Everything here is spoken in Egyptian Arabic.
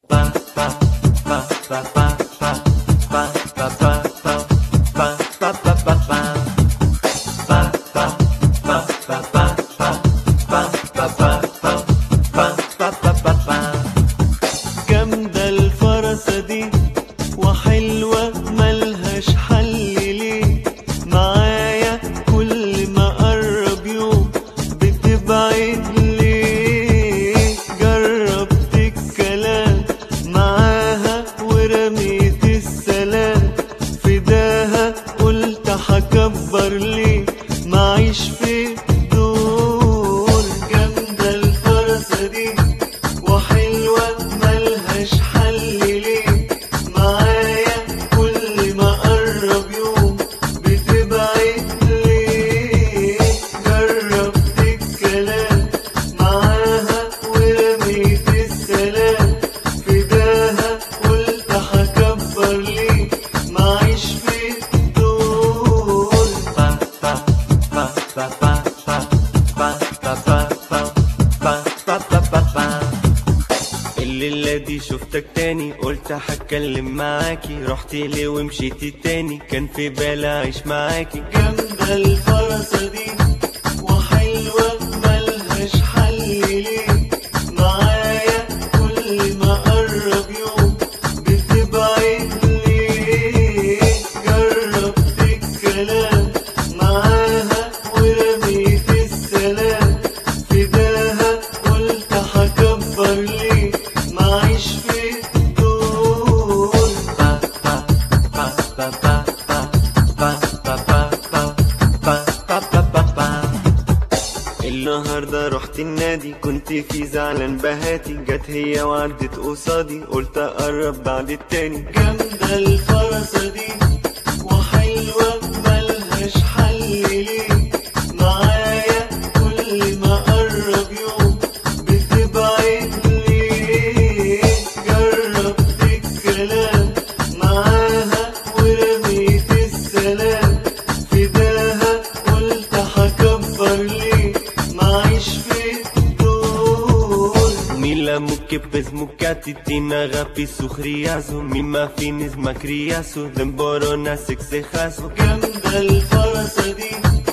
جامدة الفرسة دي وحلوة ملهاش حل ليه معايا كل ما قرب يوم بتبعد ليه جربت الكلام معاها ورميت السلام فداها قلت هكبر ليه معيش في دول جامدة الفرسة دي وحلوة ملهاش حل ليه معايا كل ما قرب يوم بتبعد ليه جربت الكلام معاها ورميت السلام فداها قلت هكبر ليه معيش في دول الليلة دي شفتك تاني قلت هتكلم معاكي رحت لي ومشيت تاني كان في بالي اعيش معاكي جامدة الفرسة دي وحلوة ملهاش حل ليه معايا كل ما قرب يوم بتبعد ليه جربت الكلام معاها ورميت السلام فداها قلت هكبر ليه معيش في دول النهاردة رحت النادي كنت في زعلان بهاتي جت هي وعدت قصادي قلت اقرب بعد التاني جامدة الفرسة دي وحلوة ملهاش حل ليه معايا كل ما قرب يوم بتبعد ليه جربت الكلام معاها ورميت السلام فداها قلت هكبر ليه معيش في دول Mila muke pes mukati tina gapi sugriazo Mima finis macriazo Demborona sexejazo جامدة الفرسة دي